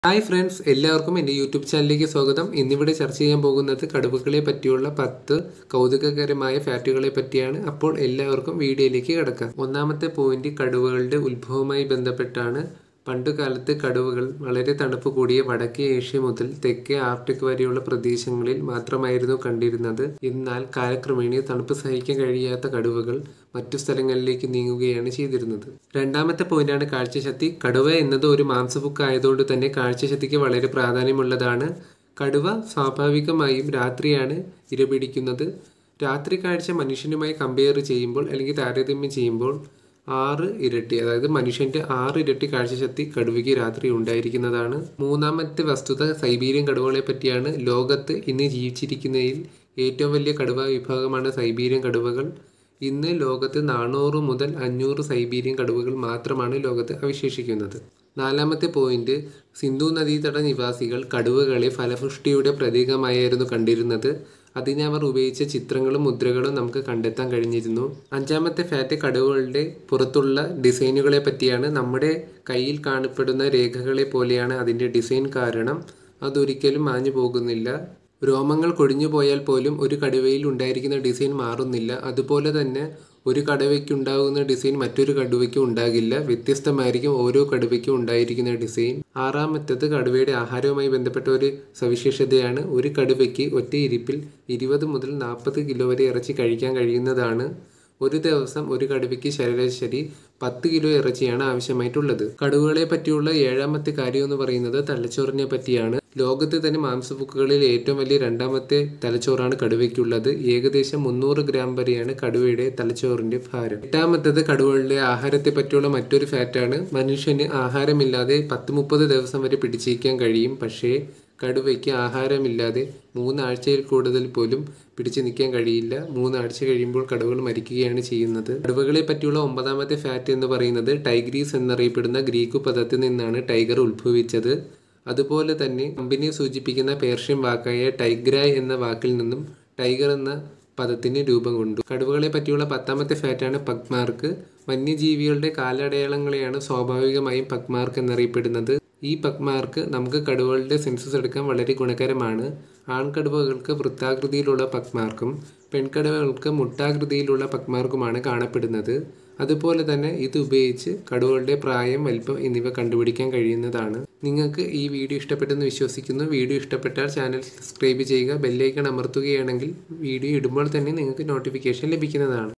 hi friends എല്ലാവർക്കും എൻ്റെ YouTube ചാനലിലേക്ക് സ്വാഗതം ഇന്നിവിടെ ചർച്ച ചെയ്യാൻ പോകുന്നത് കടുവകളെ പറ്റിയുള്ള പത്ത് കൗതുകകരമായ ഫാക്റ്റുകളെ പറ്റിയാണ് അപ്പോൾ എല്ലാവർക്കും വീഡിയോയിലേക്ക് കിടക്കാം ഒന്നാമത്തെ പോയിന്റ് കടുവകളുടെ ഉത്ഭവവുമായി ബന്ധപ്പെട്ടാണ് പണ്ടുകാലത്ത് കടുവകൾ വളരെ തണുപ്പ് കൂടിയ വടക്കേ ഏഷ്യ മുതൽ തെക്കേ ആർട്ടിക് വരെയുള്ള പ്രദേശങ്ങളിൽ മാത്രമായിരുന്നു കണ്ടിരുന്നത് എന്നാൽ കാലക്രമേണ തണുപ്പ് സഹിക്കാൻ കഴിയാത്ത കടുവകൾ മറ്റു സ്ഥലങ്ങളിലേക്ക് നീങ്ങുകയാണ് ചെയ്തിരുന്നത് രണ്ടാമത്തെ പോയിന്റാണ് കാഴ്ചശക്തി കടുവ എന്നത് ഒരു മാംസബുക്ക് ആയതുകൊണ്ട് തന്നെ കാഴ്ചശക്തിക്ക് വളരെ പ്രാധാന്യമുള്ളതാണ് കടുവ സ്വാഭാവികമായും രാത്രിയാണ് ഇരപിടിക്കുന്നത് രാത്രി കാഴ്ച മനുഷ്യനുമായി കമ്പയർ ചെയ്യുമ്പോൾ അല്ലെങ്കിൽ താരതമ്യം ചെയ്യുമ്പോൾ ആറ് ഇരട്ടി അതായത് മനുഷ്യന്റെ ആറ് ഇരട്ടി കാഴ്ചശക്തി കടുവയ്ക്ക് രാത്രി ഉണ്ടായിരിക്കുന്നതാണ് മൂന്നാമത്തെ വസ്തുത സൈബീരിയൻ കടുവകളെ പറ്റിയാണ് ലോകത്ത് ഇന്ന് ജീവിച്ചിരിക്കുന്നതിൽ ഏറ്റവും വലിയ കടുവ വിഭാഗമാണ് സൈബീരിയൻ കടുവകൾ ഇന്ന് ലോകത്ത് നാനൂറ് മുതൽ അഞ്ഞൂറ് സൈബീരിയൻ കടുവകൾ മാത്രമാണ് ലോകത്ത് അവശേഷിക്കുന്നത് നാലാമത്തെ പോയിന്റ് സിന്ധു നദീതട നിവാസികൾ കടുവകളെ ഫലപുഷ്ടിയുടെ പ്രതീകമായിരുന്നു കണ്ടിരുന്നത് അതിനെ അവർ ഉപയോഗിച്ച ചിത്രങ്ങളും മുദ്രകളും നമുക്ക് കണ്ടെത്താൻ കഴിഞ്ഞിരുന്നു അഞ്ചാമത്തെ ഫാറ്റ് കടുവകളുടെ പുറത്തുള്ള ഡിസൈനുകളെ പറ്റിയാണ് നമ്മുടെ കയ്യിൽ കാണപ്പെടുന്ന രേഖകളെ പോലെയാണ് അതിൻ്റെ ഡിസൈൻ കാരണം അതൊരിക്കലും മാഞ്ഞു പോകുന്നില്ല രോമങ്ങൾ കൊഴിഞ്ഞു പോയാൽ പോലും ഒരു കടുവയിൽ ഉണ്ടായിരിക്കുന്ന ഡിസൈൻ മാറുന്നില്ല അതുപോലെ തന്നെ ഒരു കടുവയ്ക്ക് ഉണ്ടാകുന്ന ഡിസൈൻ മറ്റൊരു കടുവയ്ക്കും ഉണ്ടാകില്ല വ്യത്യസ്തമായിരിക്കും ഓരോ കടുവയ്ക്കും ഉണ്ടായിരിക്കുന്ന ഡിസൈൻ ആറാമത്തേത് കടുവയുടെ ആഹാരവുമായി ബന്ധപ്പെട്ട ഒരു സവിശേഷതയാണ് ഒരു കടുവയ്ക്ക് ഒറ്റ ഇരിപ്പിൽ ഇരുപത് മുതൽ നാൽപ്പത് കിലോ വരെ ഇറച്ചി കഴിക്കാൻ കഴിയുന്നതാണ് ഒരു ദിവസം ഒരു കടുവയ്ക്ക് ശരാശരി പത്ത് കിലോ ഇറച്ചിയാണ് ആവശ്യമായിട്ടുള്ളത് കടുവകളെ പറ്റിയുള്ള ഏഴാമത്തെ കാര്യം എന്ന് പറയുന്നത് തലച്ചോറിനെ പറ്റിയാണ് ലോകത്ത് തന്നെ മാംസബുക്കുകളിൽ ഏറ്റവും വലിയ രണ്ടാമത്തെ തലച്ചോറാണ് കടുവയ്ക്കുള്ളത് ഏകദേശം മുന്നൂറ് ഗ്രാം വരെയാണ് കടുവയുടെ തലച്ചോറിന്റെ ഭാരം എട്ടാമത്തത് കടുവകളുടെ ആഹാരത്തെ പറ്റിയുള്ള മറ്റൊരു ഫാറ്റാണ് മനുഷ്യന് ആഹാരമില്ലാതെ പത്ത് മുപ്പത് ദിവസം വരെ പിടിച്ചിരിക്കാൻ കഴിയും പക്ഷേ കടുവയ്ക്ക് ആഹാരമില്ലാതെ മൂന്നാഴ്ചയിൽ കൂടുതൽ പോലും പിടിച്ചു നിൽക്കാൻ കഴിയില്ല മൂന്നാഴ്ച കഴിയുമ്പോൾ കടുവകൾ മരിക്കുകയാണ് ചെയ്യുന്നത് കടുവകളെ പറ്റിയുള്ള ഒമ്പതാമത്തെ ഫാറ്റ് എന്ന് പറയുന്നത് ടൈഗ്രീസ് എന്നറിയപ്പെടുന്ന ഗ്രീക്ക് പദത്തിൽ നിന്നാണ് ടൈഗർ ഉത്ഭവിച്ചത് അതുപോലെ തന്നെ കമ്പനിയെ സൂചിപ്പിക്കുന്ന പേർഷ്യൻ വാക്കായ ടൈഗ്രായ് എന്ന വാക്കിൽ നിന്നും ടൈഗർ എന്ന പദത്തിന് രൂപം കൊണ്ടു കടുവകളെ പറ്റിയുള്ള പത്താമത്തെ ഫാറ്റാണ് പഗ്മാർക്ക് വന്യജീവികളുടെ കാലടയാളങ്ങളെയാണ് സ്വാഭാവികമായും പഗ്മാർക്ക് എന്നറിയപ്പെടുന്നത് ഈ പഗ്മാർക്ക് നമുക്ക് കടുവകളുടെ സെൻസസ് എടുക്കാൻ വളരെ ഗുണകരമാണ് ആൺകടുവകൾക്ക് വൃത്താകൃതിയിലുള്ള പഗ്മാർക്കും പെൺകടുവകൾക്ക് മുട്ടാകൃതിയിലുള്ള പഗ്മാർക്കുമാണ് കാണപ്പെടുന്നത് അതുപോലെ തന്നെ ഇത് ഉപയോഗിച്ച് കടുവകളുടെ പ്രായം വലിപ്പം എന്നിവ കണ്ടുപിടിക്കാൻ കഴിയുന്നതാണ് നിങ്ങൾക്ക് ഈ വീഡിയോ ഇഷ്ടപ്പെട്ടെന്ന് വിശ്വസിക്കുന്നു വീഡിയോ ഇഷ്ടപ്പെട്ടാൽ ചാനൽ സബ്സ്ക്രൈബ് ചെയ്യുക ബെല്ലൈക്കൺ അമർത്തുകയാണെങ്കിൽ വീഡിയോ ഇടുമ്പോൾ തന്നെ നിങ്ങൾക്ക് നോട്ടിഫിക്കേഷൻ ലഭിക്കുന്നതാണ്